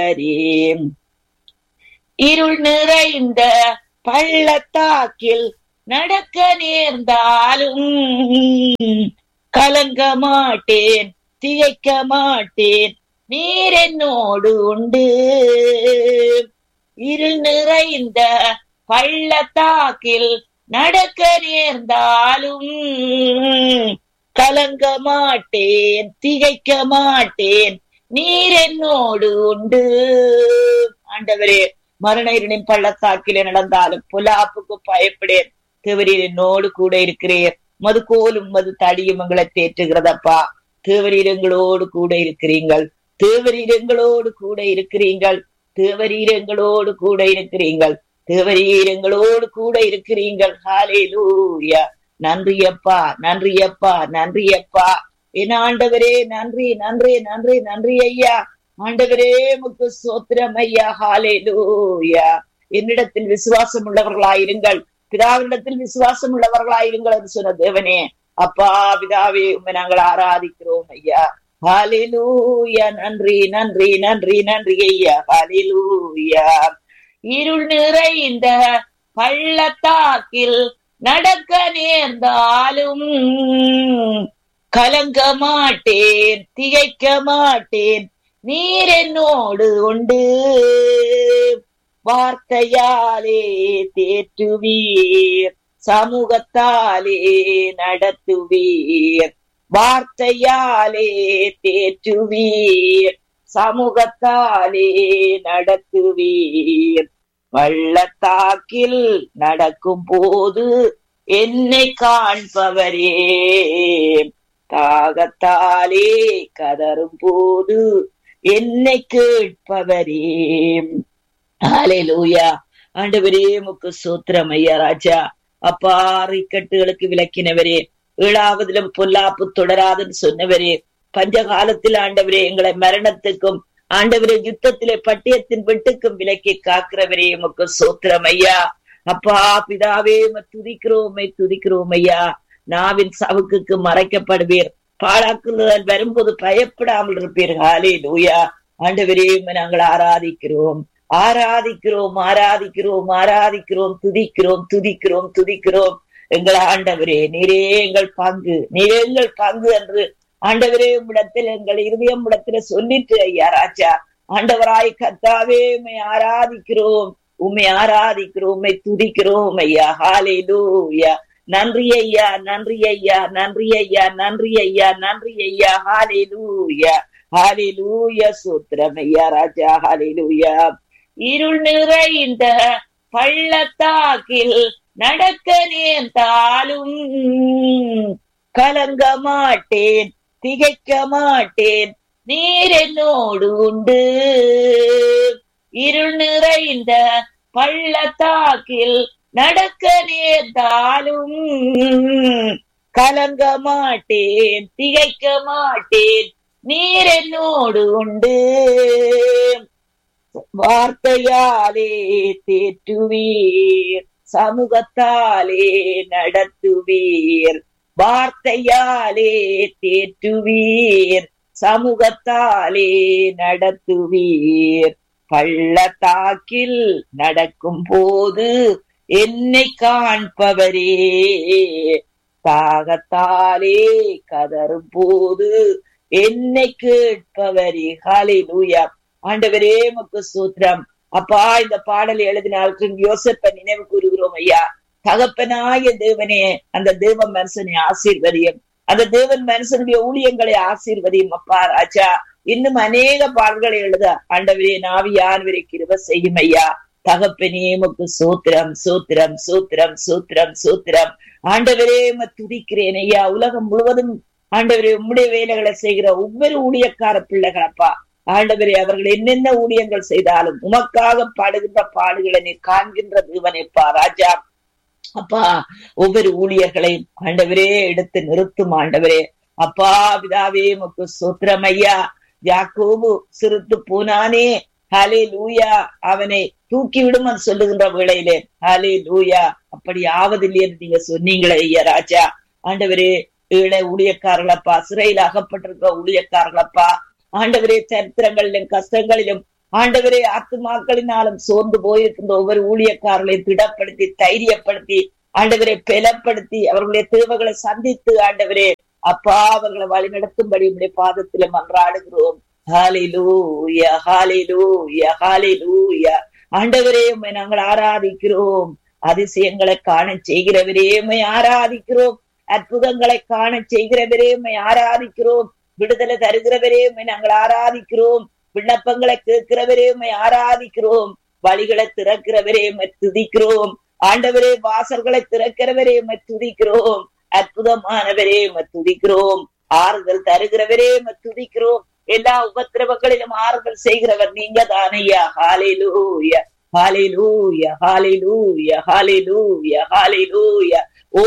அறியேன். இருள் நிறைந்த பள்ளத்தாக்கில் நடக்க நேர்ந்தாலும் கலங்க மாட்டேன் திகைக்க மாட்டேன் நீர் என்னோடு உண்டு இருள் நிறைந்த பள்ளத்தாக்கில் நடக்க நேர்ந்தாலும் கலங்க மாட்டேன் திகைக்க மாட்டேன் நீர் என்னோடு உண்டு ஆண்டவரே மரண இருளின் பள்ளத்தாக்கிலே நடந்தாலும் புலாப்புக்கு பயப்படேன் தேவரீர் என்னோடு கூட இருக்கிறீர் மது கோலும் மது தடியும் எங்களை தேற்றுகிறதப்பா தேவரீர் எங்களோடு கூட இருக்கிறீங்கள் தேவரீர் எங்களோடு கூட இருக்கிறீங்கள் தேவரீர் எங்களோடு கூட இருக்கிறீங்கள் தேவரீர் எங்களோடு கூட இருக்கிறீங்கள் ஹாலே லூயா நன்றி அப்பா நன்றி அப்பா நன்றி அப்பா என் ஆண்டவரே நன்றி நன்றி நன்றி நன்றி ஐயா ஆண்டவரே முக்கு சோத்திரம் ஐயா ஹாலே லூயா என்னிடத்தில் விசுவாசம் உள்ளவர்களாயிருங்கள் பிதாவினிடத்தில் விசுவாசம் உள்ளவர்களாயிருங்கள் என்று சொன்ன தேவனே அப்பா பிதாவே உண்மை நாங்கள் ஆராதிக்கிறோம் ஐயா ஹாலிலூயா நன்றி நன்றி நன்றி நன்றி ஐயா ஹாலிலூயா இருள் நிறைந்த பள்ளத்தாக்கில் நடக்க நேர்ந்தாலும் கலங்க மாட்டேன் திகைக்க மாட்டேன் நீர் என்னோடு உண்டு வார்த்தையாலே தேற்றுவீர் சமூகத்தாலே நடத்துவீர் வார்த்தையாலே தேற்றுவீர் சமூகத்தாலே நடத்துவீர் பள்ளத்தாக்கில் நடக்கும் போது என்னை காண்பவரே தாகத்தாலே கதரும் போது என்னை கேட்பவரே ஹalleluya ஆண்டவரே முக்கு சூத்திரம் ஐயா ராஜா அப்பா இக்கட்டுகளுக்கு விளக்கினவரே ஏழாவதிலும் பொல்லாப்பு தொடராதுன்னு சொன்னவரே பஞ்ச காலத்தில் ஆண்டவரே எங்களை மரணத்துக்கும் ஆண்டவரே யுத்தத்திலே பட்டியத்தின் வெட்டுக்கும் விலக்கி காக்கிறவரே உமக்கு சோத்திரம் ஐயா அப்பா பிதாவே துதிக்கிறோமை துதிக்கிறோம் ஐயா நாவின் சவுக்குக்கு மறைக்கப்படுவீர் பாழாக்குதல் வரும்போது பயப்படாமல் இருப்பீர் ஹாலே லூயா ஆண்டவரே நாங்கள் ஆராதிக்கிறோம் ஆராதிக்கிறோம் ஆராதிக்கிறோம் ஆராதிக்கிறோம் துதிக்கிறோம் துதிக்கிறோம் துதிக்கிறோம் எங்கள் ஆண்டவரே நீரே எங்கள் பங்கு நீரே எங்கள் பங்கு என்று ஆண்டவரே உம்மிடத்தில் எங்கள் இருதயம் இடத்துல சொல்லிட்டு ஐயா ராஜா ஆண்டவராய் கத்தாவே உண்மை ஆராதிக்கிறோம் உண்மை ஆராதிக்கிறோம் உண்மை துதிக்கிறோம் ஐயா ஹாலே லூயா நன்றி ஐயா நன்றி ஐயா நன்றி ஐயா நன்றி ஐயா நன்றி ஐயா ஹாலே லூயா ஹாலே லூயா சூத்திரம் ஐயா ராஜா ஹாலே லூயா இருள் நிறைந்த பள்ளத்தாக்கில் நடக்க நேர்ந்தாலும் கலங்க மாட்டேன் திகைக்க மாட்டேன் நீர் என்னோடு உண்டு இருள் நிறைந்த பள்ளத்தாக்கில் நடக்க நேர்ந்தாலும் கலங்க மாட்டேன் திகைக்க மாட்டேன் நீர் என்னோடு உண்டு வார்த்தையாலே தேற்றுவீர் சமூகத்தாலே நடத்துவீர் வார்த்தையாலே தேற்றுவீர் சமூகத்தாலே நடத்துவீர் பள்ளத்தாக்கில் நடக்கும் போது என்னை காண்பவரே தாகத்தாலே கதரும் போது என்னை கேட்பவரே ஹாலே லூயா ஆண்டவரே முக்கு சூத்திரம் அப்பா இந்த பாடலை எழுதினாலுக்கு யோசப்ப நினைவு கூறுகிறோம் ஐயா தகப்பனாய தேவனே அந்த தேவ மனுஷனை ஆசீர்வதியும் அந்த தேவன் மனுஷனுடைய ஊழியங்களை ஆசீர்வதியும் அப்பா ராஜா இன்னும் அநேக பாடல்களை எழுத ஆண்டவரே நாவியானவரை கிருப செய்யும் ஐயா தகப்பனே முக்கு சூத்திரம் சூத்திரம் சூத்திரம் சூத்திரம் சூத்திரம் ஆண்டவரே துதிக்கிறேன் ஐயா உலகம் முழுவதும் ஆண்டவரே உம்முடைய வேலைகளை செய்கிற ஒவ்வொரு ஊழியக்கார பிள்ளைகளப்பா ஆண்டவரே அவர்கள் என்னென்ன ஊழியங்கள் செய்தாலும் உமக்காக பாடுகின்ற பாடுகளை நீ காண்கின்ற தேவனேப்பா ராஜா அப்பா ஒவ்வொரு ஊழியர்களையும் ஆண்டவரே எடுத்து நிறுத்தும் ஆண்டவரே அப்பா பிதாவே முக்கு சூத்திரம் ஐயா யாக்கோபு சிறுத்து போனானே ஹலே லூயா அவனை தூக்கி விடும் சொல்லுகின்ற வேளையிலே ஹலே லூயா அப்படி ஆவதில்லை என்று நீங்க சொன்னீங்களே ஐயா ராஜா ஆண்டவரே ஏழை ஊழியக்காரர்களப்பா சிறையில் அகப்பட்டிருக்கிற ஊழியக்காரர்களப்பா ஆண்டவரே சரித்திரங்களிலும் கஷ்டங்களிலும் ஆண்டவரே ஆத்துமாக்களினாலும் சோர்ந்து போயிருக்கின்ற ஒவ்வொரு ஊழியக்காரர்களையும் திடப்படுத்தி தைரியப்படுத்தி ஆண்டவரை பலப்படுத்தி அவர்களுடைய தேவைகளை சந்தித்து ஆண்டவரே அப்பா அவர்களை வழி நடத்தும்படி உடைய பாதத்துல மன்றாடுகிறோம் ஹாலிலூயா ஹாலிலூயா ஹாலிலூயா ஆண்டவரே உம்மை நாங்கள் ஆராதிக்கிறோம் அதிசயங்களை காண செய்கிறவரே உம்மை ஆராதிக்கிறோம் அற்புதங்களை காண செய்கிறவரே உம்மை ஆராதிக்கிறோம் விடுதலை தருகிறவரே உம்மை நாங்கள் ஆராதிக்கிறோம் விண்ணப்பங்களை கேட்கிறவரே உம்மை ஆராதிக்கிறோம் வழிகளை திறக்கிறவரே உம்மை துதிக்கிறோம் ஆண்டவரே வாசல்களை திறக்கிறவரே உம்மை துதிக்கிறோம் அற்புதமானவரே உம்மை துதிக்கிறோம் ஆறுதல் தருகிறவரே உம்மை துதிக்கிறோம் எல்லா உபத்திரவங்களிலும் ஆறுதல் செய்கிறவர் நீங்க தானையா hallelujah hallelujah hallelujah hallelujah hallelujah oh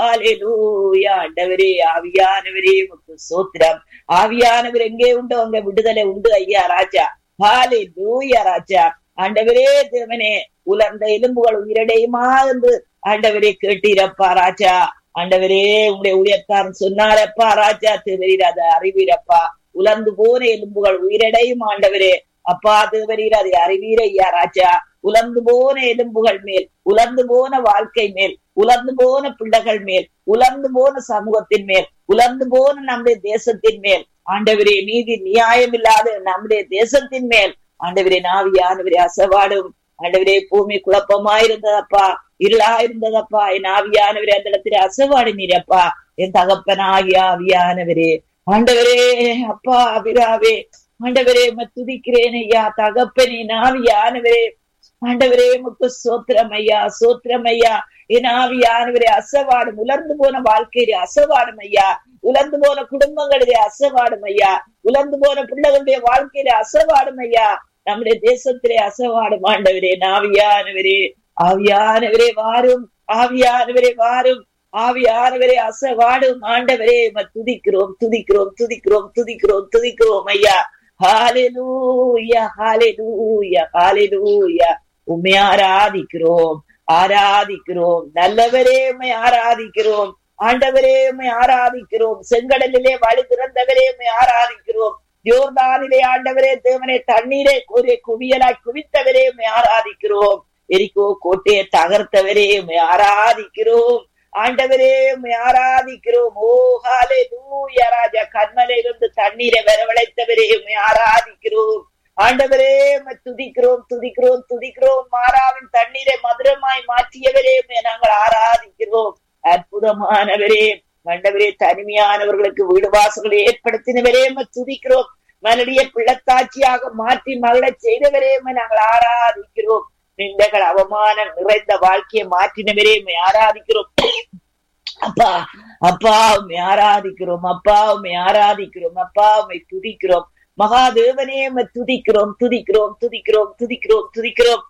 hallelujah ஆண்டவரே ஆவியானவரே உமக்கு சோத்திரம் ஆவியானவர் எங்கே உண்டோ அங்க விடுதலை உண்டு ஐயா ராஜா ஹாலிலூயா ராஜா ஆண்டவரே தேவனே உலர்ந்த எலும்புகள் உயிரடையுமா என்று ஆண்டவரே கேட்டீரப்பா ராஜா ஆண்டவரே உங்களுடைய ஊழியக்காரன் சொன்னாரப்பா ராஜா தேவரீர் அதை அறிவீரப்பா உலர்ந்து போன எலும்புகள் உயிரடையும் ஆண்டவரே அப்பா தேவரீர் அதை அறிவீர ஐயா ராஜா உலர்ந்து போன எலும்புகள் மேல் உலர்ந்து போன வாழ்க்கை மேல் உலர்ந்து போன பிள்ளைகள் மேல் உலர்ந்து போன சமூகத்தின் மேல் உலர்ந்து போன நம்முடைய தேசத்தின் மேல் ஆண்டவரே நீதி நியாயம் இல்லாத நம்முடைய தேசத்தின் மேல் ஆண்டவரே நாவியானவரே அசவாடும் ஆண்டவரே பூமி குழப்பமாயிருந்ததப்பா இருளாயிருந்ததப்பா என் ஆவியானவரே அந்த இடத்துல அசவாடினீரப்பா என் தகப்பனாகிய ஆவியானவரே ஆண்டவரே அப்பா அபிராவே ஆண்டவரே துதிக்கிறேன் ஐயா தகப்பனே நாவியானவரே ஆண்டவரே முக்கு சோத்திரம் ஐயா சோத்திரம் ஐயா என் ஆவியானவரே அசவாடும் உலர்ந்து போன வாழ்க்கையிலே அசவாடும் ஐயா உலர்ந்து போன குடும்பங்களிலே அசவாடும் ஐயா உலர்ந்து போன பிள்ளைகளுடைய வாழ்க்கையிலே அசவாடும் ஐயா நம்முடைய தேசத்திலே அசவாடும் ஆண்டவரே நாவியானவரே ஆவியானவரே வாரும் ஆவியானவரே வாரும் ஆவியானவரே அசவாடும் ஆண்டவரே துதிக்கிறோம் துதிக்கிறோம் துதிக்கிறோம் துதிக்கிறோம் துதிக்கிறோம் ஐயா ஹாலெலூயா ஹாலெலூயா ஹாலெலூயா உண்மை ஆராதிக்கிறோம் ஆராதிக்கிறோம் நல்லவரே உண்மை ஆராதிக்கிறோம் ஆண்டவரே உண்மை ஆராதிக்கிறோம் செங்கடலிலே வழி திறந்தவரே உண்மை ஆராதிக்கிறோம் யோர்தானிலே ஆண்டவரே தேவனே தண்ணீரை ஒரு குவியலாய் குவித்தவரே உண்மை ஆராதிக்கிறோம் எரிக்கோ கோட்டையை தகர்த்தவரே உண்மை ஆராதிக்கிறோம் ஆண்டவரே உண்மை ஆராதிக்கிறோம் ஓ ஹாலே லூயா ராஜா கண்மலையிலிருந்து தண்ணீரை வரவழைத்தவரே உண்மை ஆராதிக்கிறோம் ஆண்டவரே துதிக்கிறோம் துதிக்கிறோம் துதிக்கிறோம் மாறாவின் தண்ணீரை மதுரமாய் மாற்றியவரே நாங்கள் ஆராதிக்கிறோம் அற்புதமானவரே ஆண்டவரே தனிமையானவர்களுக்கு வீடு வாசல்களை ஏற்படுத்தினவரே துதிக்கிறோம் மலடிய பிள்ளத்தாட்சியாக மாற்றி மகளச் செய்தவரே நாங்கள் ஆராதிக்கிறோம் நிந்தைகள் அவமானம் நிறைந்த வாழ்க்கையை மாற்றினவரே ஆராதிக்கிறோம் அப்பா அப்பா உண்மை ஆராதிக்கிறோம் அப்பா உண்மை ஆராதிக்கிறோம் அப்பா உண்மை துதிக்கிறோம் மகாதேவனே துதிக்கிறோம் துதிக்கிறோம் துதிக்கிறோம் துதிக்கிறோம் துதிக்கிறோம்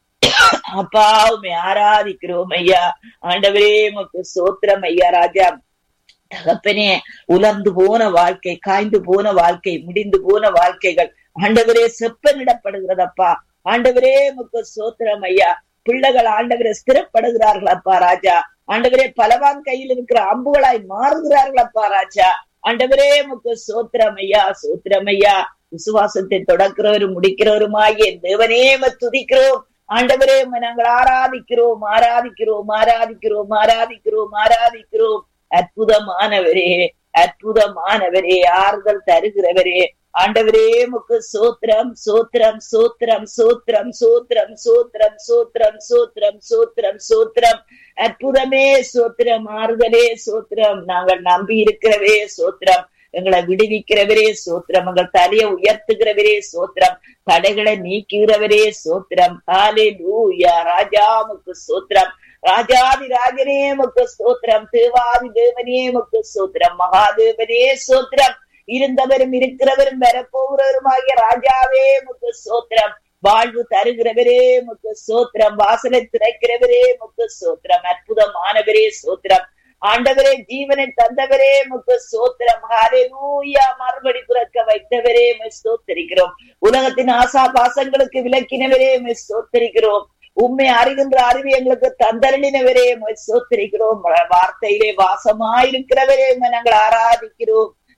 அப்பா உண்மை ஆராதிக்கிறோம் ஐயா ஆண்டவரே உமக்கு சோத்திரம் ஐயா ராஜா தகப்பனே உலர்ந்து போன வாழ்க்கை காய்ந்து போன வாழ்க்கை முடிந்து போன வாழ்க்கைகள் ஆண்டவரே செப்பனிடப்படுகிறதப்பா ஆண்டவரே உமக்கு சோத்திரம் ஐயா பிள்ளைகள் ஆண்டவரே ஸ்திரப்படுகிறார்கள் அப்பா ராஜா ஆண்டவரே பலவான் கையில் இருக்கிற அம்புகளாய் மாறுகிறார்கள் அப்பா ராஜா ஆண்டவரே உமக்கு சோத்திரம் ஐயா சோத்திரம் ஐயா விசுவாசத்தை தொடக்கிறவரும் முடிக்கிறவருமாகிய தேவனே துதிக்கிறோம் ஆண்டவரே நாங்கள் ஆராதிக்கிறோம் ஆராதிக்கிறோம் ஆராதிக்கிறோம் ஆராதிக்கிறோம் ஆராதிக்கிறோம் அற்புதமானவரே அற்புதமானவரே ஆறுதல் தருகிறவரே ஆண்டவரே முக்கு சோத்திரம் சோத்திரம் சோத்திரம் சோத்திரம் சோத்திரம் சோத்திரம் சோத்திரம் சோத்திரம் சோத்திரம் சோத்திரம் அற்புதமே சோத்திரம் ஆறுதலே சோத்திரம் நாங்கள் நம்பி இருக்கிறவே சோத்திரம் எங்களை விடுவிக்கிறவரே சோத்திரம் எங்கள் தலையை உயர்த்துகிறவரே சோத்திரம் தடைகளை நீக்குகிறவரே சோத்திரம் ஹாலே லூயா ராஜாமுக்கு சோத்திரம் ராஜாதி ராஜனே முக்கு ஸ்தோத்திரம் தேவாதி தேவனே முக்கு ஸ்தோத்திரம் மகாதேவனே ஸ்தோத்திரம் இருந்தவரும் இருக்கிறவரும் வரப்போகிறவருமாகிய ராஜாவே முக்கு ஸ்தோத்திரம் வாழ்வு தருகிறவரே முக்கு சோத்திரம் வாசலை திறக்கிறவரே முக்கு சோத்திரம் அற்புதமானவரே சோத்திரம் ஆண்டவரே ஜீவனை தந்தவரே முக்கு சோத்திரம் ஹாலேலூயா மறுபடி பிறக்க வைத்தவரே ஸ்தோத்தரிக்கிறோம் உலகத்தின் ஆசா பாசங்களுக்கு விளக்கினவரே ஸ்தோத்தரிக்கிறோம் உண்மை அறிகின்ற அறிவு எங்களுக்கு தந்தரளினவரே சோத்தரிக்கிறோம் வார்த்தையிலே வாசமாயிருக்கிறவரே நாங்கள் ஆராதிக்கிறோம்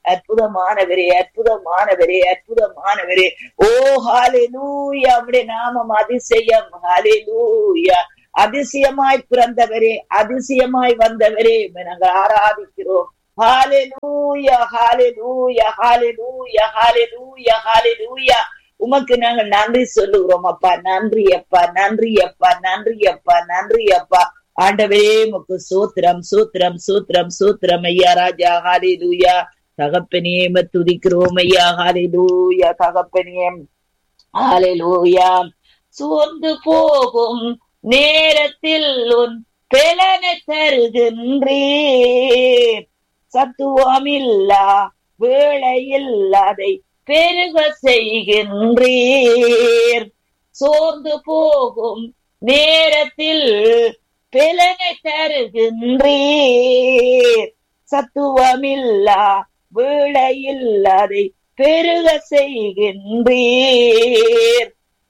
அற்புதமானவரே அற்புதமானவரே அற்புதமானவரே ஓ ஹalleluya உம்முடைய நாமம் அதிசயம் ஹalleluya அதிசயமாய் பிறந்தவரே அதிசயமாய் வந்தவரே நாங்கள் ஆராதிக்கிறோம் ஹalleluya ஹalleluya ஹalleluya ஹalleluya ஹalleluya உமக்கு நாங்கள் நன்றி சொல்லுகிறோம் அப்பா நன்றி அப்பா நன்றி அப்பா நன்றி அப்பா நன்றி அப்பா ஆண்டவரே உமக்கு சூத்திரம் சூத்திரம் சூத்திரம் சூத்திரம் ஐயா ராஜா ஹalleluya தகப்பனே துதிக்கிறோம் ஐயா ஹalleluya தகப்பனே ஹalleluya சோர்ந்து போகும் நேரத்தில் உன் பெலனை தருகின்றேன் சத்துவமில்லா வேளையில் அதை பெருக செய்கின்றீர் சோர்ந்து போகும் நேரத்தில் பிளனை தருகின்றீர் சத்துவமில்லா வேளையில் அதை பெருக செய்கின்றீர்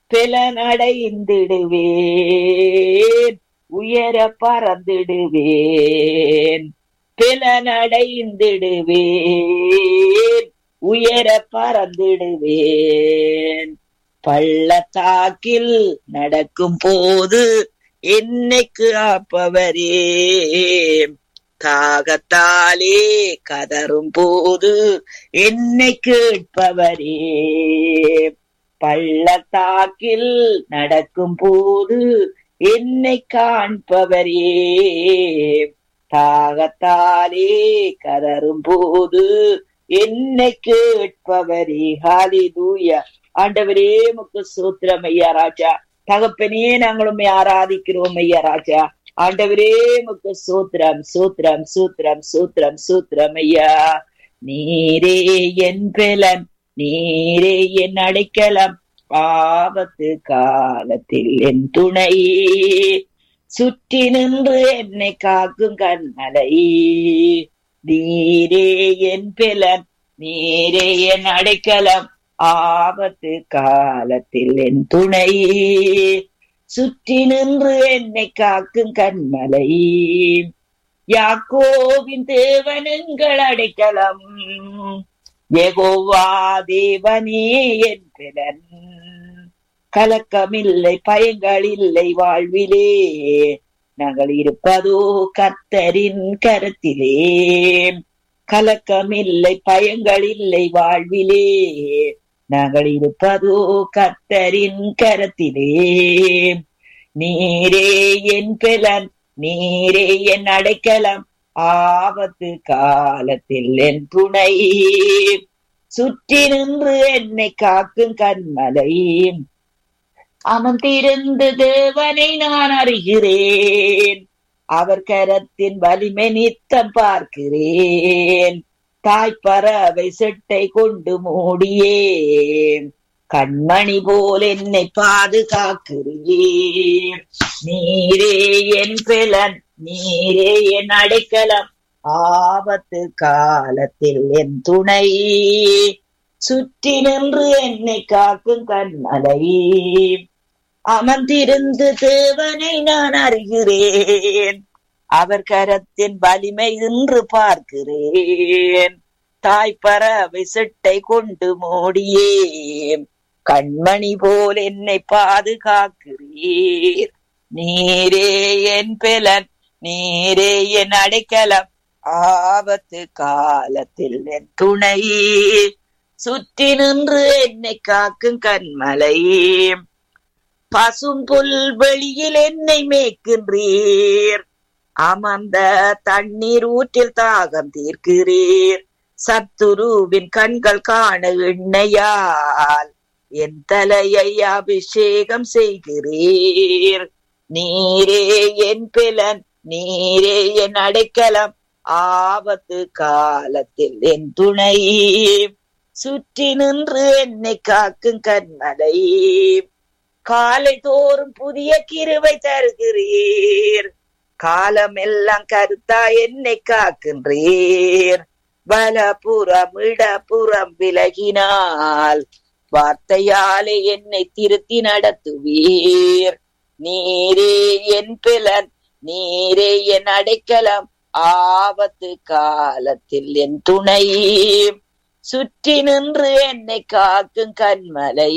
பிளனடைந்திடுவேன் உயர பறந்திடுவேன் பிளனடைந்திடுவேன் உயர பறந்திடுவேன் பள்ளத்தாக்கில் நடக்கும் போது என்னைக்கு ஆப்பவரே தாகத்தாலே கதரும் போது என்னை கேட்பவரே பள்ளத்தாக்கில் நடக்கும் போது என்னை காண்பவரே தாகத்தாலே கதரும் போது என்னை கேட்பவரே ஹாலிலூயா ஆண்டவரே முக்கு சூத்திரம் ஐயா ராஜா தகப்பனே நாங்களும் ஆராதிக்கிறோம் ஐயா ராஜா ஆண்டவரே முக்கு சூத்திரம் சூத்திரம் சூத்திரம் சூத்திரம் சூத்திரம் ஐயா நீரே என் பெலன் நீரே என் அடைக்கலம் ஆபத்து காலத்தில் என் துணை சுற்றி நின்று என்னை காக்கும் கண்மலை நீரே என் பிலன் நீரே என் அடைக்கலம் ஆபத்து காலத்தில் என் துணை சுற்றி நின்று என்னை காக்கும் கண்மலை யாக்கோவின் தேவனுங்கள் அடைக்கலம் ஏகோவா தேவனே என் பிலன் கலக்கமில்லை பயங்கள் இல்லை வாழ்விலே நாங்கள் இருப்பதோ கர்த்தரின் கருத்திலே கலக்கமில்லை பயங்கள் இல்லை வாழ்விலே நாங்கள் இருப்பதோ கர்த்தரின் கரத்திலே நீரே என் பிலன் நீரே என் அடைக்கலம் ஆபத்து காலத்தில் என் துணை சுற்றி நின்று என்னை காக்கும் கண்மலை அமர்ந்திருந்து தேவனை நான் அறிகிறேன் அவர் கரத்தின் வலிமை நித்தம் பார்க்கிறேன் தாய்ப்பறவை செட்டை கொண்டு மூடியே கண்மணி போல் என்னை பாதுகாக்கிறேன் நீரே என் பிலன் நீரே என் அடைக்கலம் ஆபத்து காலத்தில் என் துணை சுற்றி நின்று என்னை காக்கும் கண்மலை அமர்ந்திருந்து தேவனை நான் அறிகிறேன் அவர் கரத்தின் வலிமை இன்று பார்க்கிறேன் தாய்ப்பறவை செட்டை கொண்டு மூடியே கண்மணி போல் என்னை பாதுகாக்கிறீர் நீரே என் பிலன் நீரே என் அடைக்கலம் ஆபத்து காலத்தில் என் துணை சுற்றி நின்று என்னை காக்கும் கண்மலை பசும் புல் வெளியில் என்னை மேய்க்கின்றீர் அமர்ந்த தண்ணீர் ஊற்றில் தாகம் தீர்க்கிறீர் சத்துருவின் கண்கள் காண எண்ணெயால் என் தலையை அபிஷேகம் செய்கிறீர் நீரே என் பிலன் நீரே என் அடைக்கலம் ஆபத்து காலத்தில் என் துணை சுற்றி நின்று என்னை காக்கும் கண்மலை காலை தோறும் புதிய கிருவை தருகிறீர் காலமெல்லாம் கருத்தா என்னை காக்கின்றீர் வலப்புறம் இடப்புறம் விலகினால் வார்த்தையாலே என்னை திருத்தி நடத்துவீர் நீரே என் பிலன் நீரே என் அடைக்கலம் ஆபத்து காலத்தில் என் துணை சுற்றி நின்று என்னை காக்கும் கண்மலை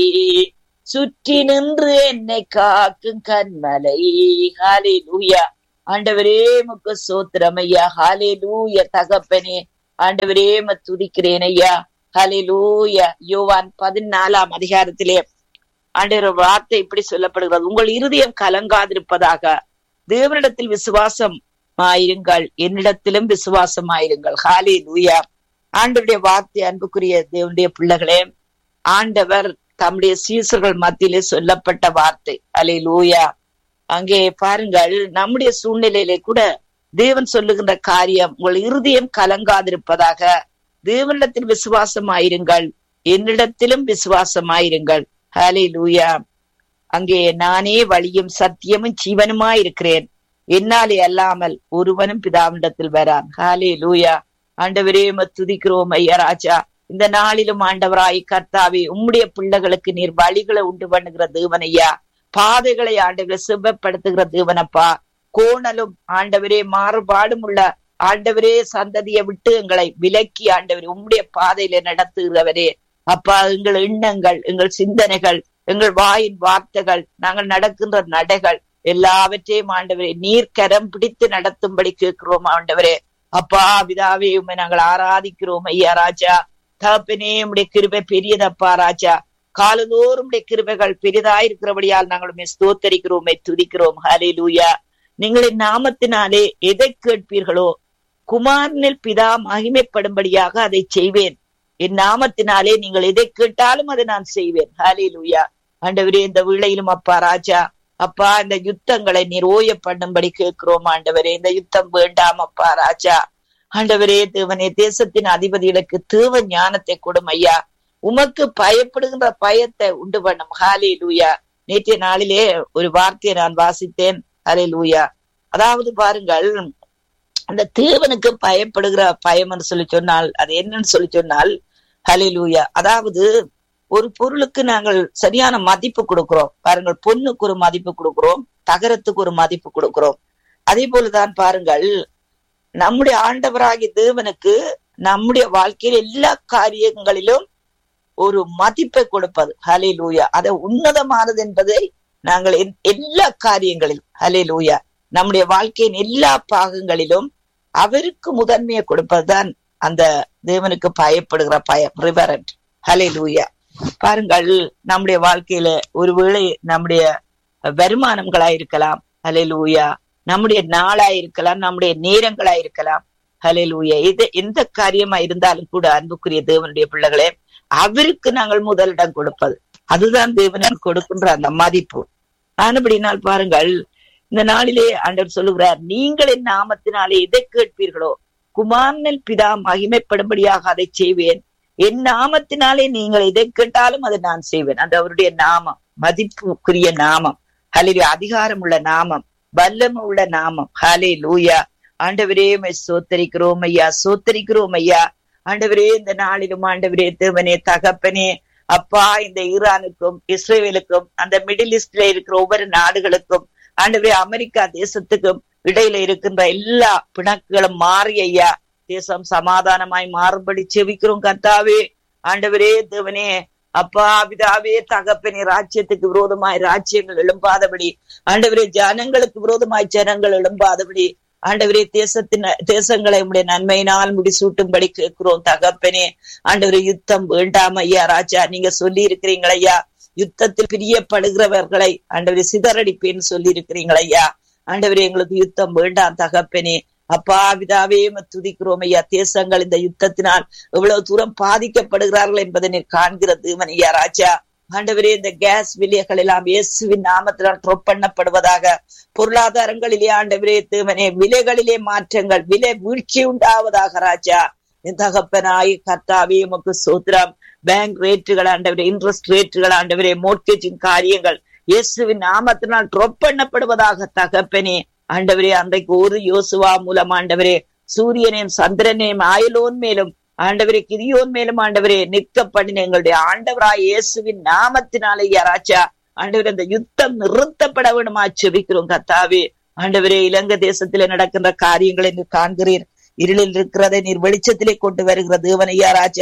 சுற்றி நின்று என்னை காக்கும் கண்மலை ஹாலே லூயா ஆண்டவரே முக்கு சோத்திரம் ஐயா ஹாலே லூயா தகப்பனே ஆண்டவரே ம துதிக்கிறேன் ஐயா ஹாலே லூயா யோவான் பதினாலாம் அதிகாரத்திலே ஆண்டவர் வார்த்தை இப்படி சொல்லப்படுகிறது உங்கள் இருதயம் கலங்காதிருப்பதாக தேவனிடத்தில் விசுவாசம் ஆயிருங்கள் என்னிடத்திலும் விசுவாசம் ஆயிருங்கள் ஹாலே லூயா ஆண்டவருடைய வார்த்தை அன்புக்குரிய தேவனுடைய பிள்ளைகளே ஆண்டவர் தம்முடைய சீசர்கள் மத்தியிலே சொல்லப்பட்ட வார்த்தை அலை லூயா அங்கே பாருங்கள் நம்முடைய சூழ்நிலையிலே கூட தேவன் சொல்லுகின்ற காரியம் உங்கள் இருதயம் கலங்காதிருப்பதாக தேவனிடத்தில் விசுவாசமாயிருங்கள் என்னிடத்திலும் விசுவாசமாயிருங்கள் ஹலே லூயா அங்கே நானே வழியும் சத்தியமும் ஜீவனுமாய் இருக்கிறேன் என்னாலே அல்லாமல் ஒருவனும் பிதாவிடத்தில் வரான் ஹாலே லூயா ஆண்டவரே துதிக்கிறோம் ஐயா ராஜா இந்த நாளிலும் ஆண்டவராய் கர்த்தாவே உம்முடைய பிள்ளைகளுக்கு நீர் வழிகளை உண்டு பண்ணுகிற தேவனையா பாதைகளை ஆண்டவரை செவ்வப்படுத்துகிற தேவனப்பா கோணலும் ஆண்டவரே மாறுபாடும் உள்ள ஆண்டவரே சந்ததியை விட்டு எங்களை விலக்கி ஆண்டவரே உம்முடைய பாதையில நடத்துகிறவரே அப்பா எங்கள் எண்ணங்கள் எங்கள் சிந்தனைகள் எங்கள் வாயின் வார்த்தைகள் நாங்கள் நடக்கின்ற நடைகள் எல்லாவற்றையும் ஆண்டவரே நீர் கரம் பிடித்து நடத்தும்படி கேட்கிறோம் ஆண்டவரே அப்பா பிதாவே உண்மை நாங்கள் ஆராதிக்கிறோம் ஐயா ராஜா தகப்பனே உடைய கிருபை பெரியதப்பா ராஜா காலதோறும் உடைய கிருபைகள் பெரிதாயிருக்கிறபடியால் நாங்கள் உண்மை ஸ்தோத்தரிக்கிறோம் துதிக்கிறோம் ஹலே லூயா நீங்களின் நாமத்தினாலே எதை கேட்பீர்களோ குமாரனில் பிதா மகிமைப்படும்படியாக அதை செய்வேன் என் நாமத்தினாலே நீங்கள் எதை கேட்டாலும் அதை நான் செய்வேன் ஹலே லூயா ஆண்டவரே இந்த வேளையிலும் அப்பா ராஜா அப்பா இந்த யுத்தங்களை நீர் ஓய பண்ணும்படி கேட்கிறோம் ஆண்டவரே இந்த யுத்தம் வேண்டாம் அப்பா ராஜா ஆண்டவரே தேவனே தேசத்தின் அதிபதிகளுக்கு தேவ ஞானத்தை கொடும் ஐயா உமக்கு பயப்படுகின்ற பயத்தை உண்டு பண்ணும் ஹாலே லூயா நேற்றைய நாளிலே ஒரு வார்த்தையை நான் வாசித்தேன் ஹலே லூயா அதாவது பாருங்கள் அந்த தேவனுக்கு பயப்படுகிற பயம் என்று சொல்லி சொன்னால் அது என்னன்னு சொல்லி சொன்னால் ஹலே லூயா அதாவது ஒரு பொருளுக்கு நாங்கள் சரியான மதிப்பு கொடுக்கிறோம் பாருங்கள் பொண்ணுக்கு ஒரு மதிப்பு கொடுக்கிறோம் தகரத்துக்கு ஒரு மதிப்பு கொடுக்கிறோம் அதே போலதான் பாருங்கள் நம்முடைய ஆண்டவராகிய தேவனுக்கு நம்முடைய வாழ்க்கையில் எல்லா காரியங்களிலும் ஒரு மதிப்பை கொடுப்பது ஹலே லூயா அதை உன்னதமானது என்பதை நாங்கள் எல்லா காரியங்களிலும் ஹலே லூயா நம்முடைய வாழ்க்கையின் எல்லா பாகங்களிலும் அவருக்கு முதன்மையை கொடுப்பதுதான் அந்த தேவனுக்கு பயப்படுகிற பயம் ரிவரண்ட் ஹலே லூயா பாருங்கள் நம்முடைய வாழ்க்கையில ஒருவேளை நம்முடைய வருமானங்களா இருக்கலாம் ஹலே லூயா நம்முடைய நாளா இருக்கலாம் நம்முடைய நேரங்களா இருக்கலாம் ஹலே லூயா இது எந்த காரியமா இருந்தாலும் கூட அன்புக்குரிய தேவனுடைய பிள்ளைகளே அவருக்கு நாங்கள் முதலிடம் கொடுப்பது அதுதான் தேவனுக்கு கொடுக்கின்ற அந்த மதிப்பு ஆனபடினால் பாருங்கள் இந்த நாளிலே ஆண்டவர் சொல்லுகிறார் நீங்கள் என் நாமத்தினாலே எதை கேட்பீர்களோ குமாரனில் பிதா மகிமைப்படும்படியாக அதை செய்வேன் என் நாமத்தினாலே நீங்கள் எதை கேட்டாலும் அதை நான் செய்வேன் அது அவருடைய நாமம் மதிப்புக்குரிய நாமம் ஹலிலே அதிகாரம் உள்ள நாமம் வல்லம உள்ள நாமம் ஹலே லூயா ஆண்டவரே சோத்தரிக்கிறோம் ஐயா சோத்தரிக்கிறோம் ஐயா ஆண்டவரே இந்த நாளிலும் ஆண்டவரே தேவனே தகப்பனே அப்பா இந்த ஈரானுக்கும் இஸ்ரேலுக்கும் அந்த மிடில் ஈஸ்ட்ல இருக்கிற ஒவ்வொரு நாடுகளுக்கும் ஆண்டவரே அமெரிக்கா தேசத்துக்கும் இடையில இருக்கின்ற எல்லா பிணக்குகளும் மாறி ஐயா தேசம் சமாதானமாய் மாறும்படி செவிக்கிறோம் கர்த்தாவே ஆண்டவரே தேவனே அப்பா பிதாவே தகப்பனே ராஜ்யத்துக்கு விரோதமாய் ராஜ்யங்கள் எழும்பாதபடி ஆண்டவரே ஜனங்களுக்கு விரோதமாய் ஜனங்கள் எழும்பாதபடி ஆண்டவரே தேசத்தின் தேசங்களை உடைய நன்மையினால் முடிசூட்டும்படி கேட்கிறோம் தகப்பனே ஆண்டவரே யுத்தம் வேண்டாம் ஐயா ராஜா நீங்க சொல்லி இருக்கிறீங்களா ஐயா யுத்தத்தில் பிரியப்படுகிறவர்களை ஆண்டவரே சிதறடிப்பேன்னு சொல்லி இருக்கிறீங்களா ஐயா ஆண்டவரே எங்களுக்கு யுத்தம் வேண்டாம் தகப்பனே அப்பா விதாவே துதிக்கிறோம் ஐயா தேசங்கள் இந்த யுத்தத்தினால் எவ்வளவு தூரம் பாதிக்கப்படுகிறார்கள் என்பதை நீர் காண்கிறது ஐயா ராஜா ஆண்டவரே இந்த கேஸ் விலைகள் எல்லாம் இயேசுவின் நாமத்தினால் ட்ரொப் பண்ணப்படுவதாக பொருளாதாரங்களிலே ஆண்டவரே தேவனே விலைகளிலே மாற்றங்கள் விலை வீழ்ச்சி உண்டாவதாக ராஜா என் தகப்பனாய் கர்த்தாவே உமக்கு சோத்திரம் பேங்க் ரேட்டுகள் ஆண்டவரே இன்ட்ரெஸ்ட் ரேட்டுகள் ஆண்டவரே மோட்கேஜின் காரியங்கள் இயேசுவின் நாமத்தினால் ட்ரொப் பண்ணப்படுவதாக தகப்பனே ஆண்டவரே அன்றைக்கு ஒரு யோசுவா மூலம் ஆண்டவரே சூரியனையும் சந்திரனையும் ஆயலோன் மேலும் ஆண்டவரே கிரியோன் மேலும் ஆண்டவரே நிற்க பண்ணின எங்களுடைய ஆண்டவராய் இயேசுவின் நாமத்தினாலே யாராச்சா ஆண்டவரே அந்த யுத்தம் நிறுத்தப்பட வேணுமா செபிக்கிறோம் கத்தாவே ஆண்டவரே இலங்கை தேசத்திலே நடக்கின்ற காரியங்களை நீர் காண்கிறீர் இருளில் இருக்கிறதை நீர் வெளிச்சத்திலே கொண்டு வருகிற தேவனையா ராஜா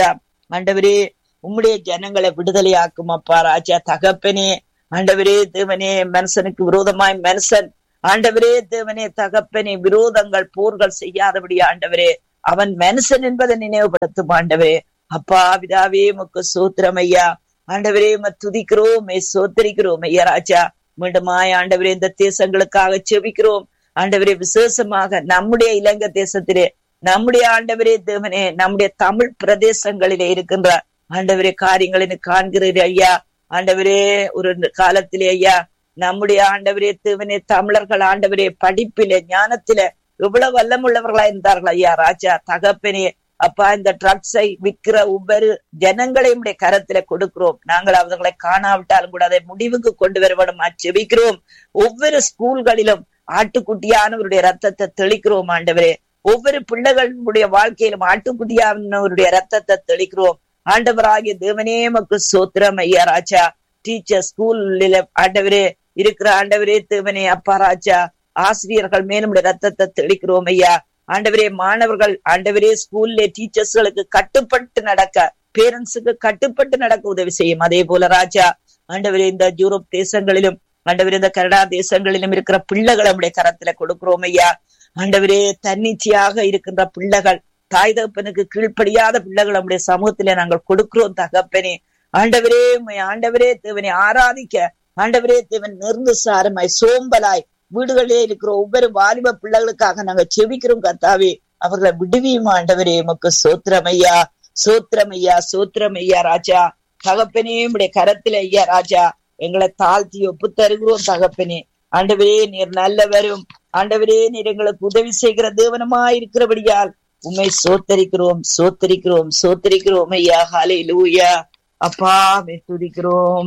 ஆண்டவரே உம்முடைய ஜனங்களை விடுதலையாக்கும் அப்பா ராஜா தகப்பனே ஆண்டவரே தேவனே மனுஷனுக்கு விரோதமாய் மனுஷன் ஆண்டவரே தேவனே தகப்பனே விரோதங்கள் போர்கள் செய்யாதபடி ஆண்டவரே அவன் மனுஷன் என்பதை நினைவுபடுத்தும் ஆண்டவரே அப்பா விதாவே முக்கு சூத்திரம் ஐயா ஆண்டவரே துதிக்கிறோம் சோத்தரிக்கிறோம் ஐயா ராஜா மீண்டுமாய் ஆண்டவரே இந்த தேசங்களுக்காக செபிக்கிறோம் ஆண்டவரே விசேஷமாக நம்முடைய இலங்கை தேசத்திலே நம்முடைய ஆண்டவரே தேவனே நம்முடைய தமிழ் பிரதேசங்களிலே இருக்கின்ற ஆண்டவரே காரியங்களை காண்கிறீர் ஐயா ஆண்டவரே ஒரு காலத்திலே ஐயா நம்முடைய ஆண்டவரே தேவனே தமிழர்கள் ஆண்டவரே படிப்பிலே ஞானத்திலே எவ்வளவு வல்லமுள்ளவர்களா இருந்தார்கள் ஐயா ராஜா தகப்பனே அப்பா இந்த ட்ரக்ஸை விற்கிற ஒவ்வொரு ஜனங்களையும் கரத்துல கொடுக்கிறோம் நாங்கள் அவர்களை காணாவிட்டாலும் கூட அதை முடிவுக்கு கொண்டு வர வேணுமா செபிக்கிறோம் ஒவ்வொரு ஸ்கூல்களிலும் ஆட்டுக்குட்டியானவருடைய ரத்தத்தை தெளிக்கிறோம் ஆண்டவரே ஒவ்வொரு பிள்ளைகளுடைய வாழ்க்கையிலும் ஆட்டுக்குட்டியானவருடைய ரத்தத்தை தெளிக்கிறோம் ஆண்டவராகிய தேவனே மக்கு சோத்திரம் ஐயா ராஜா டீச்சர் ஸ்கூல்ல ஆண்டவரே இருக்கிற ஆண்டவரே தேவனே அப்பா ராஜா ஆசிரியர்கள் மேலும் ரத்தத்தை தெளிக்கிறோம் ஐயா ஆண்டவரே மாணவர்கள் ஆண்டவரே ஸ்கூல்ல டீச்சர்ஸ்களுக்கு கட்டுப்பட்டு நடக்க பேரண்ட்ஸுக்கு கட்டுப்பட்டு நடக்க உதவி செய்யும் அதே போல ராஜா ஆண்டவரே இந்த யூரோப் தேசங்களிலும் ஆண்டவரே இந்த கனடா தேசங்களிலும் இருக்கிற பிள்ளைகள் நம்முடைய கரத்துல கொடுக்கிறோம் ஐயா ஆண்டவரே தன்னிச்சையாக இருக்கின்ற பிள்ளைகள் தாய் தகப்பனுக்கு கீழ்ப்படியாத பிள்ளைகள் நம்முடைய சமூகத்திலே நாங்கள் கொடுக்கிறோம் தகப்பனே ஆண்டவரே ஆண்டவரே தேவனை ஆராதிக்க ஆண்டவரே தேவன் நிர்ந்துசாரமாய் சோம்பலாய் வீடுகளிலே இருக்கிற ஒவ்வொரு வாலிப பிள்ளைகளுக்காக நாங்க செபிக்கிறோம் கத்தாவே அவர்களை விடுவியும் ஆண்டவரே எமக்கு சோத்திரமையா சோத்திரமையா சோத்திரமையா ராஜா தகப்பனே உடைய கரத்துல ஐயா ராஜா எங்களை தாழ்த்தி ஒப்பு தருகிறோம் தகப்பனே ஆண்டவரே நீர் நல்லவரும் ஆண்டவரே நீர் எங்களுக்கு உதவி செய்கிற தேவனமா இருக்கிறபடியால் உண்மை சோத்தரிக்கிறோம் சோத்தரிக்கிறோம் சோத்தரிக்கிறோம் ஐயா ஹாலே லூயா அப்பா துதிக்கிறோம்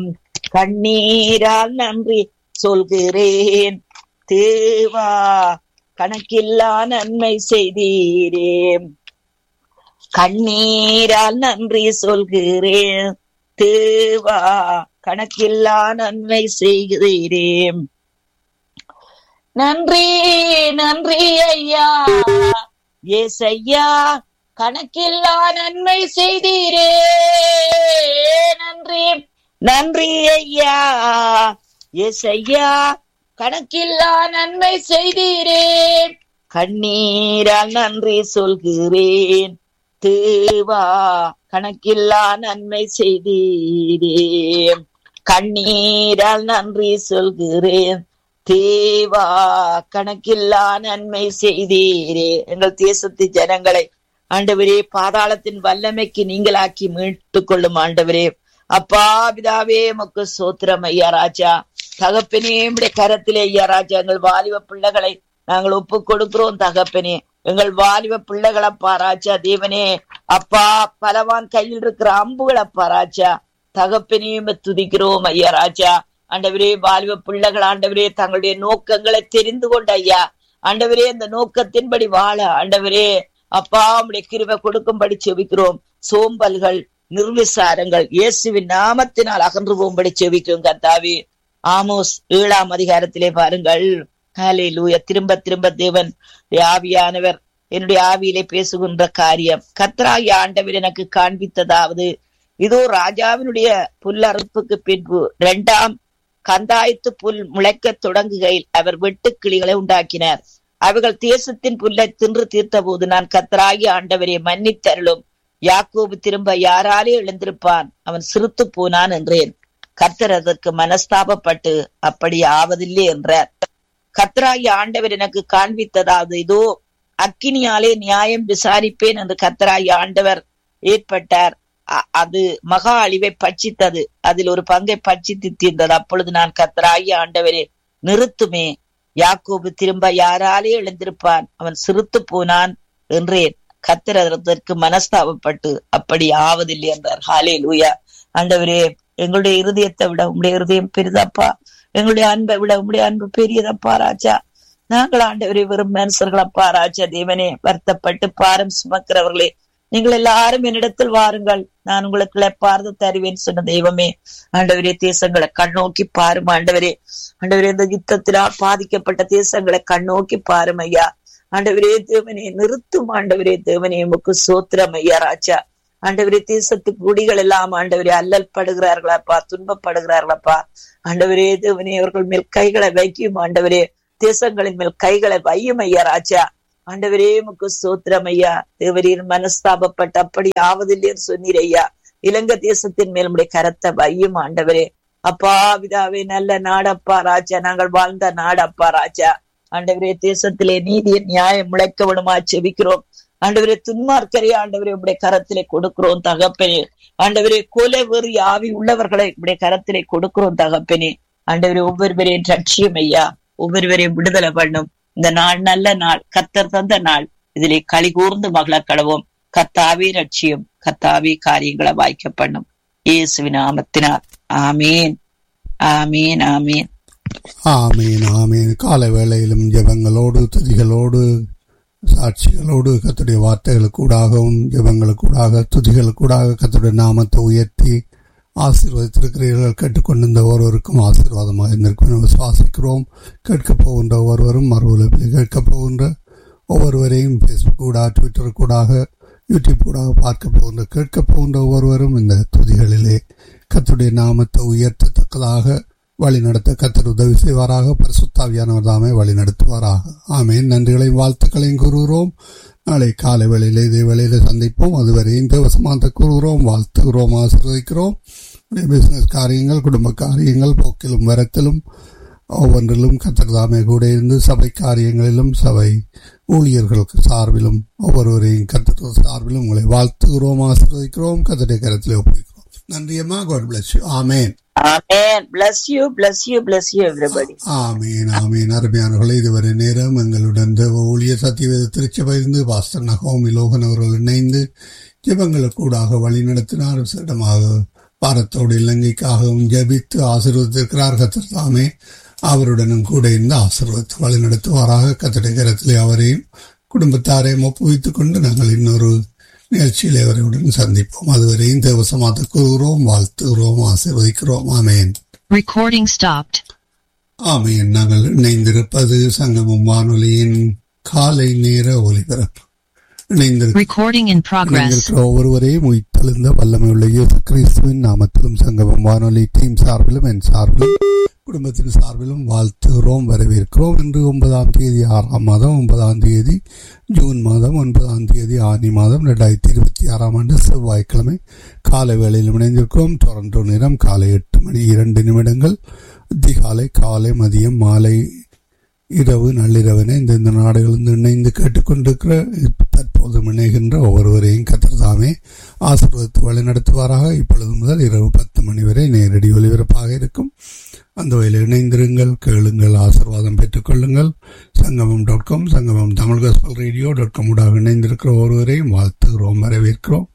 கண்ணீரால் நன்றி சொல்கிறேன் தேவா கணக்கில்லா நன்மை செய்தீரே கண்ணீரால் நன்றி சொல்கிறேன் தேவா கணக்கில்லா நன்மை செய்கிறீரே நன்றி நன்றி ஐயா எஸ் ஐயா கணக்கில்லா நன்மை செய்தீரே நன்றி நன்றி ஐயா எஸ் ஐயா கணக்கில்லா நன்மை செய்தீரே கண்ணீரால் நன்றி சொல்கிறேன் தேவா கணக்கில்லா நன்மை செய்தீரே கண்ணீரால் நன்றி சொல்கிறேன் தேவா கணக்கில்லா நன்மை செய்தீரே எங்கள் தேசத்து ஜனங்களை ஆண்டவரே பாதாளத்தின் வல்லமைக்கு நீங்களாக்கி மீட்டுக் கொள்ளும் ஆண்டவரே அப்பா பிதாவே மக்கு சோத்திரம் ஐயா ராஜா தகப்பனே உடைய கரத்திலே ஐயா ராஜா எங்கள் வாலிப பிள்ளைகளை நாங்கள் ஒப்பு கொடுக்கிறோம் தகப்பனே எங்கள் வாலிப பிள்ளைகளை அப்பா ராஜா தேவனே அப்பா பலவான் கையில் இருக்கிற அம்புகள் அப்பா ராஜா தகப்பனையும் துதிக்கிறோம் ஐயா ராஜா ஆண்டவரே வாலிப பிள்ளைகள் ஆண்டவரே தங்களுடைய நோக்கங்களை தெரிந்து கொண்ட ஐயா ஆண்டவரே இந்த நோக்கத்தின்படி வாழ ஆண்டவரே அப்பா உடைய கிருவை கொடுக்கும்படி செவிக்கிறோம் சோம்பல்கள் நிர்விசாரங்கள் இயேசுவின் நாமத்தினால் அகன்று போகும்படி செவிக்கிறோம் கத்தாவே ஆமோஸ் ஏழாம் அதிகாரத்திலே பாருங்கள் ஹலே லூயா திரும்ப திரும்ப தேவன் ஆவியானவர் என்னுடைய ஆவியிலே பேசுகின்ற காரியம் கத்ராகி ஆண்டவர் எனக்கு காண்பித்ததாவது இதோ ராஜாவினுடைய புல்லறுப்புக்கு பின்பு இரண்டாம் கந்தாயத்து புல் முளைக்க தொடங்குகையில் அவர் வெட்டு கிளிகளை உண்டாக்கினார் அவர்கள் தேசத்தின் புல்லை தின்று தீர்த்த போது நான் கத்தராகி ஆண்டவரை மன்னித்தருளும் யாக்கோபு திரும்ப யாராலே எழுந்திருப்பான் அவன் சிறுத்து போனான் என்றேன் கர்த்தர் அதற்கு மனஸ்தாபப்பட்டு அப்படி ஆவதில்லை என்றார் கத்தராகி ஆண்டவர் எனக்கு காண்பித்ததாவது இதோ அக்கினியாலே நியாயம் விசாரிப்பேன் என்று கத்தராகி ஆண்டவர் ஏற்பட்டார் அது மகா அழிவை பட்சித்தது அதில் ஒரு பங்கை பட்சித்து தீர்ந்தது அப்பொழுது நான் கத்தராகி ஆண்டவரே நிறுத்துமே யாக்கோபு திரும்ப யாராலே எழுந்திருப்பான் அவன் சிறுத்து போனான் என்றேன் கத்தர் அதற்கு மனஸ்தாபப்பட்டு அப்படி ஆவதில்லை என்றார் ஹாலே லூயா ஆண்டவரே எங்களுடைய இருதயத்தை விட உங்களுடைய இருதயம் பெரிதப்பா எங்களுடைய அன்பை விட உங்களுடைய அன்பு பெரியதப்பா ராஜா நாங்கள் ஆண்டவரே வெறும் மனுஷர்களப்பா ராஜா தேவனே வருத்தப்பட்டு பாரம் சுமக்கிறவர்களே நீங்கள் எல்லாரும் என்னிடத்தில் வாருங்கள் நான் உங்களுக்கு இழப்பார்ந்து தருவேன் சொன்ன தெய்வமே ஆண்டவரே தேசங்களை கண்ணோக்கி பாரும் ஆண்டவரே ஆண்டவரே இந்த யுத்தத்தினால் பாதிக்கப்பட்ட தேசங்களை கண்ணோக்கி பாரும் ஐயா ஆண்டவரே தேவனே நிறுத்தும் ஆண்டவரே தேவனே உமக்கு சோத்திரம் ஐயா ராஜா ஆண்டவரே தேசத்து குடிகள் எல்லாம் ஆண்டவரே அல்லல் படுகிறார்களாப்பா துன்பப்படுகிறார்களப்பா ஆண்டவரே தேவனே அவர்கள் மேல் கைகளை வைக்கும் ஆண்டவரே தேசங்களின் மேல் கைகளை வையும் ஐயா ராஜா ஆண்டவரே முக்கு சோத்திரம் ஐயா தேவரீர் மனஸ்தாபப்பட்ட அப்படி ஆவதில்லைன்னு சொன்னீர் ஐயா இலங்கை தேசத்தின் மேல் உடைய கரத்தை வையும் ஆண்டவரே அப்பா விதாவே நல்ல நாடப்பா ராஜா நாங்கள் வாழ்ந்த நாடப்பா ராஜா ஆண்டவரே தேசத்திலே நீதியின் நியாயம் முளைக்க விடுமா செபிக்கிறோம் ஆண்டவரே துன்மார்க்கரே ஆண்டவரே உடைய கரத்திலே கொடுக்கிறோம் தகப்பனே ஆண்டவரே கொலை வெறி ஆவி உள்ளவர்களை உடைய கரத்திலே கொடுக்கிறோம் தகப்பனே ஆண்டவரே ஒவ்வொருவரையும் ரட்சியம் ஐயா ஒவ்வொருவரையும் விடுதலை பண்ணும் இந்த நாள் நல்ல நாள் கத்தர் தந்த நாள் இதிலே களி கூர்ந்து மகள கடவோம் கத்தாவே ரட்சியம் கத்தாவே காரியங்களை வாய்க்க பண்ணும் இயேசுவின் நாமத்தினார் ஆமீன் ஆமீன் ஆமீன் ஆமீன் ஆமீன் கால வேளையிலும் ஜெபங்களோடு துதிகளோடு சாட்சிகளோடு கத்துடைய வார்த்தைகளுக்கூடாகவும் ஜெபங்களுக்கூடாக துதிகளுக்கூடாக கத்துடைய நாமத்தை உயர்த்தி ஆசீர்வதித்திருக்கிறீர்கள் கேட்டுக்கொண்டிருந்த ஒருவருக்கும் ஆசீர்வாதமாக இருந்திருக்கும் விசுவாசிக்கிறோம் கேட்கப் போகின்ற ஒருவரும் மறுவலப்பில் கேட்கப் போகின்ற ஒவ்வொருவரையும் ஃபேஸ்புக் கூட ட்விட்டர் கூடாக யூடியூப் கூடாக பார்க்க போகின்ற கேட்கப் போகின்ற ஒவ்வொருவரும் இந்த துதிகளிலே கத்துடைய நாமத்தை உயர்த்தத்தக்கதாக வழி நடத்த கத்தர் உதவி செய்வாராக பரிசுத்தாவியானவர் தாமே வழி நடத்துவாராக ஆமேன் நன்றிகளையும் வாழ்த்துக்களையும் கூறுகிறோம் நாளை காலை வேளையிலே இதே வேளையில சந்திப்போம் அதுவரையும் தேவசமானத்தை கூறுகிறோம் வாழ்த்துகிறோம் ஆசீர்வதிக்கிறோம் பிசினஸ் காரியங்கள் குடும்ப காரியங்கள் போக்கிலும் வரத்திலும் ஒவ்வொன்றிலும் கத்தர் தாமே கூட இருந்து சபை காரியங்களிலும் சபை ஊழியர்களுக்கு சார்பிலும் ஒவ்வொருவரையும் கத்தர் சார்பிலும் உங்களை வாழ்த்துகிறோம் ஆசீர்வதிக்கிறோம் கத்தருடைய கரத்திலே ஒப்புவிக்கிறோம் நன்றியம்மா God bless you amen amen bless you bless you bless you everybody ஆமீன் ஆமீன் அருமையானவர்களே இதுவரை நேரம் எங்களுடன் தேவ ஊழிய சத்தியவேத திருச்சபையிலிருந்து பாஸ்டர் நகோமி லோகன் அவர்கள் இணைந்து ஜெபங்களுக்கூடாக வழி நடத்தினார் விசேடமாக பாரத்தோடு இலங்கைக்காகவும் ஜபித்து ஆசீர்வதித்திருக்கிறார் கத்தர் தாமே அவருடனும் கூட இருந்து ஆசீர்வதித்து வழி நடத்துவாராக கத்தடை கரத்திலே அவரையும் குடும்பத்தாரையும் ஒப்புவித்துக் கொண்டு நாங்கள் இன்னொரு நிகழ்ச்சியில் அவரையுடன் சந்திப்போம் அதுவரையும் தேவசமாத்த கூறுகிறோம் வாழ்த்துகிறோம் ஆசீர்வதிக்கிறோம் ஆமேன் Recording stopped. ஆமேன் நாங்கள் இணைந்திருப்பது சங்கமம் வானொலியின் காலை நேர ஒலிபரப்பு இணைந்திருக்க Recording in progress. இணைந்திருக்கிற ஒவ்வொருவரையும் உயிர்த்தெழுந்த வல்லமை உள்ள இயேசு கிறிஸ்துவின் நாமத்திலும் சங்கமம் வானொலி டீம் சார்பிலும் என் சார்பிலும் குடும்பத்தின் சார்பிலும் வாழ்த்துகிறோம் வரவேற்கிறோம் இன்று ஒன்பதாம் தேதி ஆறாம் மாதம் ஒன்பதாம் தேதி ஜூன் மாதம் ஒன்பதாம் தேதி ஆனி மாதம் ரெண்டாயிரத்தி இருபத்தி ஆறாம் ஆண்டு செவ்வாய்க்கிழமை காலை வேளையில் இணைந்திருக்கிறோம் டொரண்டோ நேரம் காலை எட்டு மணி இரண்டு நிமிடங்கள் அதிகாலை காலை மதியம் மாலை இரவு நள்ளிரவனை இந்த இந்த நாடுகளிலிருந்து இணைந்து கேட்டுக்கொண்டிருக்கிற தற்போது இணைகின்ற ஒவ்வொருவரையும் கத்திரதாமே ஆசீர்வதித்து வழிநடத்துவாராக இப்பொழுது முதல் இரவு பத்து மணி வரை நேரடி ஒலிபரப்பாக இருக்கும் அந்த வகையில் இணைந்திருங்கள் கேளுங்கள் ஆசீர்வாதம் பெற்றுக்கொள்ளுங்கள் சங்கமம் dot com Sangamam Tamil gospel radio dot com ஊடாக இணைந்திருக்கிற ஒருவரையும் வாழ்த்துகிறோம் வரவேற்கிறோம்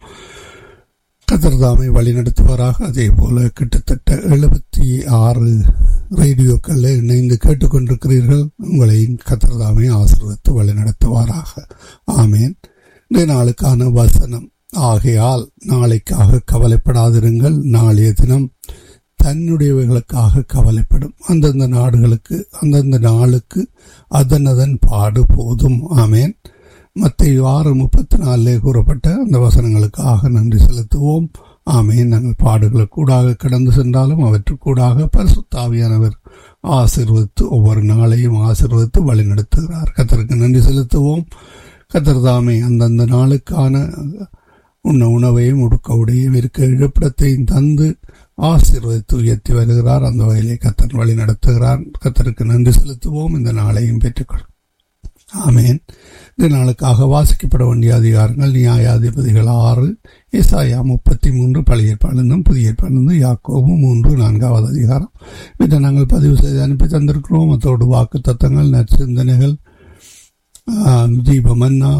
கதர்தாமை வழிநடத்துவாராக அதே போல கிட்டத்தட்ட எழுபத்தி ஆறு ரேடியோக்களில் இணைந்து கேட்டுக்கொண்டிருக்கிறீர்கள் உங்களையும் கத்திரதாமை ஆசீர்வதித்து வழிநடத்துவாராக ஆமேன் இந்த நாளுக்கான வசனம் ஆகையால் நாளைக்காக கவலைப்படாதிருங்கள் நாளைய தினம் தன்னுடையவைகளுக்காக கவலைப்படும் அந்தந்த நாடுகளுக்கு அந்தந்த நாளுக்கு அதன் அதன் பாடு போதும் ஆமேன் மத்திய ஆறு முப்பத்தி நாலிலே கூறப்பட்ட அந்த வசனங்களுக்காக நன்றி செலுத்துவோம் ஆமேன் நாங்கள் பாடுகளுக்கூடாக கடந்து சென்றாலும் அவற்றுக்கூடாக பரிசுத்தாவியானவர் ஆசிர்வதித்து ஒவ்வொரு நாளையும் ஆசிர்வதித்து வழிநடத்துகிறார் கத்தருக்கு நன்றி செலுத்துவோம் கத்தர் தாமே அந்தந்த நாளுக்கான உண்ண உணவையும் உடுக்க உடையும் இருக்க இழப்பிடத்தையும் தந்து ஆசீர்வதித்து உயர்த்தி வருகிறார் அந்த வகையிலே கத்தர் வழி நடத்துகிறார் கத்தருக்கு நன்றி செலுத்துவோம் இந்த நாளையும் பெற்றுக்கொள் ஆமேன் இந்த நாளுக்காக வாசிக்கப்பட வேண்டிய அதிகாரங்கள் நியாயாதிபதிகள் ஆறு இசாயா முப்பத்தி மூன்று பழைய ஏற்பாடுந்தும் புதிய ஏற்பாடுந்தும் யாக்கோபு மூன்று நான்காவது அதிகாரம் இதை நாங்கள் பதிவு செய்து அனுப்பி தந்திருக்கிறோம் அத்தோடு வாக்கு தத்தங்கள் நற்சிந்தனைகள் ஜீபமன்னா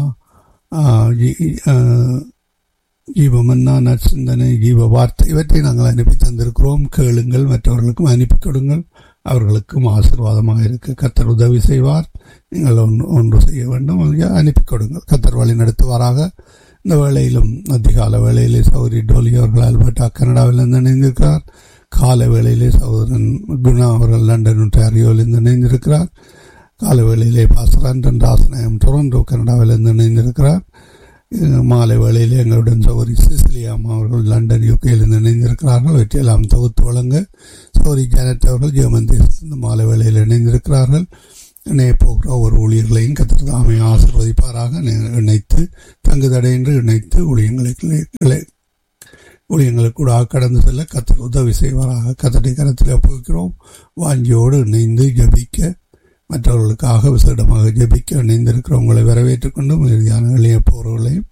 ஜீவமன்னா நற்சிந்தனை ஜீவ வார்த்தை இவற்றை நாங்கள் அனுப்பி தந்திருக்கிறோம் கேளுங்கள் மற்றவர்களுக்கும் அனுப்பி கொடுங்கள் அவர்களுக்கும் ஆசீர்வாதமாக இருக்க கத்தர் உதவி செய்வார் நீங்கள் ஒன்று ஒன்று செய்ய வேண்டும் அனுப்பி கொடுங்கள் கத்தர் வழி நடத்துவாராக இந்த வேளையிலும் அதிகால வேளையிலே சௌரி டோலி அவர்கள் அல்பர்டா கனடாவிலிருந்து இணைந்திருக்கிறார் கால வேளையிலே சகோதரன் குணா அவர்கள் லண்டன் ஒன்டாரியோவிலிருந்து இணைந்திருக்கிறார் கால வேளையிலே பாசர் அண்டன் ராசநாயம் டொரண்டோ கனடாவிலிருந்து இணைந்திருக்கிறார் அஹ், மாலை வேளையில் எங்களுடன் சௌரி சிசிலியாம் அவர்கள் லண்டன் யூகேயிலிருந்து இணைந்திருக்கிறார்கள் வெற்றியெல்லாம் தொகுத்து வழங்க சௌரி ஜானட் அவர்கள் ஜெர்மன் தேசத்திலிருந்து மாலை வேளையில் இணைந்திருக்கிறார்கள் இணைய போகிற ஒரு ஊழியர்களையும் கத்திர தாமே ஆசிர்வதிப்பாராக இணை- இணைத்து தங்கு தடையின்றி இணைத்து ஊழியங்களுக்கு ஊழியங்களுக்கு கூட கடந்து செல்ல கத்தர் உதவி செய்வாராக கத்தடை கரத்தில் ஒப்புவிக்கிறோம் வாஞ்சியோடு இணைந்து ஜபிக்க மற்றவர்களுக்காக விசேடமாக ஜபிக்க இணைந்திருக்கிறவங்களை வரவேற்றுக் கொண்டும் இறுதியான எளிய போர்களையும்